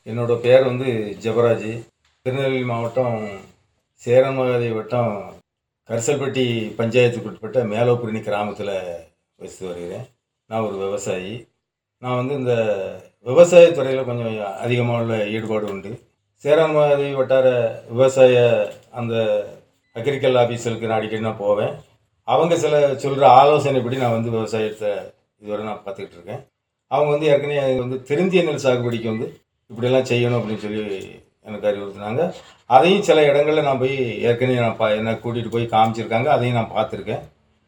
என்னோட பேர் வந்து ஜெபராஜ் திருநெல்வேலி மாவட்டம் சேரன் மகாதேவி வட்டம் கரிசல்பட்டி பஞ்சாயத்துக்கு உட்பட்ட மேலோப்புரணி கிராமத்தில் வசித்து வருகிறேன் நான் ஒரு விவசாயி நான் வந்து இந்த விவசாயத்துறையில் கொஞ்சம் அதிகமாக உள்ள ஈடுபாடு உண்டு சேரன் மகாதேவி வட்டார விவசாய அந்த அக்ரிகல் ஆஃபீஸருக்கு நான் அடிக்கடி நான் போவேன் அவங்க சில சொல்கிற ஆலோசனைப்படி நான் வந்து விவசாயத்தை இதுவரை நான் பார்த்துக்கிட்டு இருக்கேன் அவங்க வந்து ஏற்கனவே வந்து திருந்திய நெல் சாகுபடிக்கு வந்து இப்படியெல்லாம் செய்யணும் அப்படின்னு சொல்லி எனக்கு அறிவுறுத்தினாங்க அதையும் சில இடங்களில் நான் போய் ஏற்கனவே நான் பா என்னை கூட்டிகிட்டு போய் காமிச்சிருக்காங்க அதையும் நான் பார்த்துருக்கேன்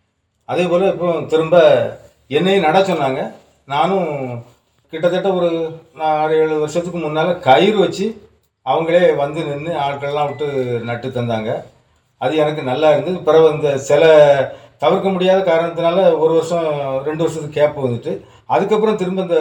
அதே போல் இப்போ திரும்ப என்னையும் நட சொன்னாங்க நானும் கிட்டத்தட்ட ஒரு ஆறு ஏழு வருஷத்துக்கு முன்னால் கயிறு வச்சு அவங்களே வந்து நின்று ஆட்கள்லாம் விட்டு நட்டு தந்தாங்க அது எனக்கு நல்லா இருந்தது பிறகு இந்த சில தவிர்க்க முடியாத காரணத்தினால ஒரு வருஷம் ரெண்டு வருஷத்துக்கு கேப் வந்துட்டு அதுக்கப்புறம் திரும்ப இந்த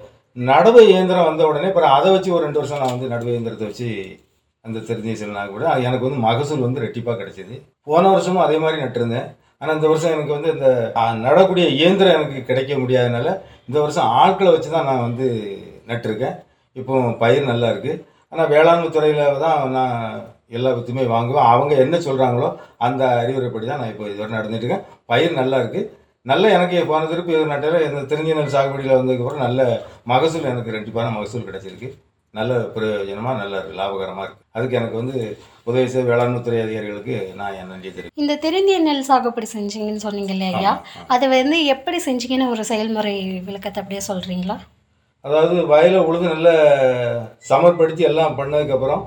நடவு இயந்திரம் வந்த உடனே அப்புறம் அதை வச்சு ஒரு ரெண்டு வருஷம் நான் வந்து நடவு இயந்திரத்தை வச்சு அந்த திருநீசல் நாகப்பட அது எனக்கு வந்து மகசூல் வந்து ரெட்டிப்பாக கிடைச்சிது போன வருஷமும் அதே மாதிரி நட்டிருந்தேன் ஆனால் இந்த வருஷம் எனக்கு வந்து இந்த ஆ, நடக்கூடிய இயந்திரம் எனக்கு கிடைக்க முடியாதனால இந்த வருஷம் ஆட்களை வச்சு தான் நான் வந்து நட்டிருக்கேன் இப்போ பயிர் நல்லா இருக்குது ஆனால் வேளாண்மை துறையில் தான் நான் எல்லா வித்துமே வாங்குவேன் அவங்க என்ன சொல்கிறாங்களோ அந்த அறிவுரைப்படி தான் நான் இப்போ இதுவரை நடந்துட்டு இருக்கேன் பயிர் நல்லா இருக்குது நல்ல எனக்கு போன திருப்பி இது நட்டையில் இந்த தெரிஞ்ச நெல் சாகுபடியில் வந்ததுக்கப்புறம் நல்ல மகசூல் எனக்கு ரெட்டிப்பான மகசூல் கிடைச்சிருக்கு நல்ல பிரயோஜனமாக நல்ல லாபகரமாக இருக்குது அதுக்கு எனக்கு வந்து உதவி செய்த வேளாண்மைத்துறை அதிகாரிகளுக்கு நான் என் நன்றி தெரிவிக்கிறேன் இந்த திருந்திய நெல் சாகுபடி செஞ்சீங்கன்னு சொன்னீங்க இல்லையா ஐயா அதை வந்து எப்படி செஞ்சீங்கன்னு ஒரு செயல்முறை விளக்கத்தை அப்படியே சொல்கிறீங்களா அதாவது வயலை உழுது நல்லா சமர்படுத்தி எல்லாம் பண்ணதுக்கப்புறம்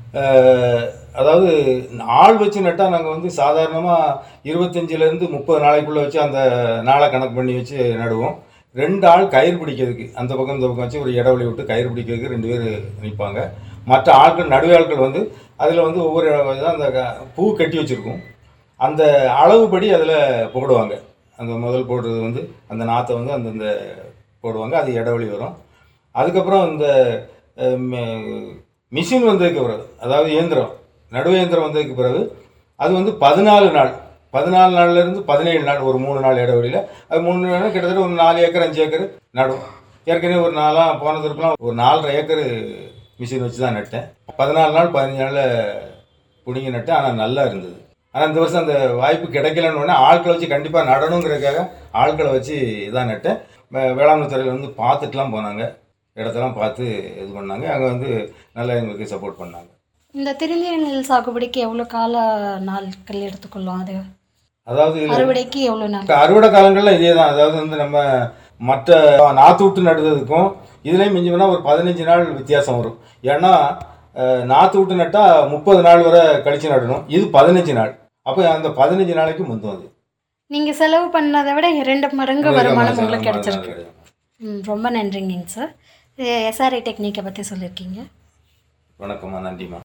அஹ், அதாவது ஆள் வச்சு நட்டால் நாங்கள் வந்து சாதாரணமாக இருபத்தஞ்சிலேருந்து முப்பது நாளைக்குள்ளே வச்சு அந்த நாளை கணக்கு பண்ணி வச்சு நடுவோம் ரெண்டு ஆள் கயிறு பிடிக்கிறதுக்கு அந்த பக்கம் இந்த பக்கம் வச்சு ஒரு இடைவெளி விட்டு கயிறு பிடிக்கிறதுக்கு ரெண்டு பேர் நிற்பாங்க மற்ற ஆட்கள் நடுவே ஆட்கள் வந்து அதில் வந்து ஒவ்வொரு இதான் அந்த க- பூ கட்டி வச்சுருக்கும் அந்த அளவுபடி அதில் போடுவாங்க அந்த முதல் போடுறது வந்து அந்த நாற்றை வந்து அந்தந்த போடுவாங்க அது இடைவெளி வரும் அதுக்கப்புறம் இந்த அஹ், ம- மிஷின் வந்ததுக்கு பிறகு அதாவது இயந்திரம் நடுவு இயந்திரம் வந்ததுக்கு பிறகு அது வந்து பதினாலு நாள் பதினாலு நாள்லேருந்து பதினேழு நாள் ஒரு மூணு நாள் இடைவெளியில் அது மூணு நாள் கிட்டத்தட்ட ஒரு நாலு ஏக்கர் அஞ்சு ஏக்கர் நடும் ஏற்கனவே ஒரு நாளாக போன திருப்பலாம் ஒரு நாலரை ஏக்கர் மிஷின் வச்சு தான் நட்டேன் பதினாலு நாள் பதினஞ்சு நாளில் பிடுங்கி நட்டேன் ஆனால் நல்லா இருந்தது ஆனால் இந்த வருஷம் அந்த வாய்ப்பு கிடைக்கலன்னு உடனே ஆட்களை வச்சு கண்டிப்பாக நடணுங்கிறதுக்காக ஆட்களை வச்சு இதான் நட்டேன் வே- வேளாண்மை துறையில் வந்து பார்த்துட்டுலாம் போனாங்க இடத்தெல்லாம் பார்த்து இது பண்ணாங்க அங்கே வந்து நல்லா எங்களுக்கு சப்போர்ட் பண்ணாங்க இந்த திருந்திய நெல் சாகுபடிக்கு எவ்வளோ கால நாட்கள் எடுத்துக்கொள்ளும் அது அதாவது இதுல அறுவடைக்கு எவ்வளோ நாள் இப்ப அறுவடை காலங்களில் இதே தான் அதாவது வந்து நம்ம மற்ற நாற்று விட்டு நடுறதுக்கும் இதுலேயும் மிஞ்சி போனால் ஒரு பதினஞ்சு நாள் வித்தியாசம் வரும் ஏன்னா அஹ், நாற்று விட்டு நட்டால் முப்பது நாள் வரை கழிச்சு நடணும் இது பதினஞ்சு நாள் அப்போ அந்த பதினஞ்சு நாளைக்கு முந்தும் அது நீங்கள் செலவு பண்ணதை விட இரண்டு மடங்கு வருமானம் உங்களுக்கு கிடைச்சிருக்கு கிடைச்சிருக்கு ம் ரொம்ப நன்றிங்க சார் எஸ்ஆர்ஐ டெக்னிக்கை பற்றி சொல்லியிருக்கீங்க வணக்கம்மா நன்றிம்மா